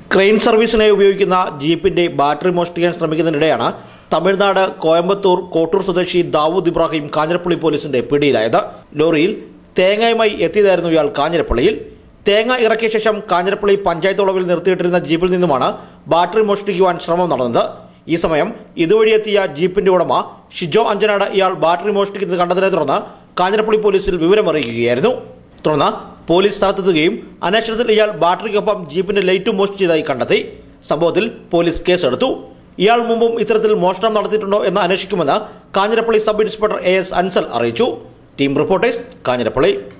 crane സർവീസിനായി ഉപയോഗിക്കുന്ന ജീപ്പിന്റെ battery മോഷ്ടിക്കാൻ ശ്രമിക്കുന്നതിനിടെയാണ് തമിഴ്നാട് കോയമ്പത്തൂർ കോട്ടൂർ സ്വദേശി ദാവൂദ് ഇബ്രാഹിം കാഞ്ഞിരപ്പള്ളി പോലീസിന്റെ പിടിയിലായത് ലോറിയിൽ തേങ്ങയുമായി എത്തിയതായിരുന്നു ഇയാൾ കാഞ്ഞിരപ്പള്ളിയിൽ തേങ്ങ ഇറക്കിയ ശേഷം കാഞ്ഞിരപ്പള്ളി പഞ്ചായത്ത് വളവിൽ നിർത്തിയിട്ടിരുന്ന ജീപ്പിൽ നിന്നുമാണ് ബാറ്ററി മോഷ്ടിക്കുവാൻ ശ്രമം നടന്നത് ഈ സമയം ഇതുവഴി എത്തിയ ജീപ്പിന്റെ ഉടമ ഷിജോ അഞ്ചനാട് ഇയാൾ ബാറ്ററി മോഷ്ടിക്കുന്നത് കണ്ടതിനെ തുടർന്ന് കാഞ്ഞിരപ്പള്ളി പോലീസിൽ വിവരമറിയിക്കുകയായിരുന്നു തുടർന്ന് പോലീസ് സ്ഥലത്തെത്തുകയും അന്വേഷണത്തിൽ ഇയാൾ ബാറ്ററിക്കൊപ്പം ജീപ്പിന്റെ ലൈറ്റും മോഷ്ടിച്ചതായി കണ്ടെത്തി സംഭവത്തിൽ പോലീസ് കേസെടുത്തു ഇയാൾ മുമ്പും ഇത്തരത്തിൽ മോഷണം നടത്തിയിട്ടുണ്ടോ എന്ന് അന്വേഷിക്കുമെന്ന് Kanjirappally sub inspector A S Ansal അറിയിച്ചു ടീം റിപ്പോർട്ടേഴ്സ് കാഞ്ഞിരപ്പള്ളി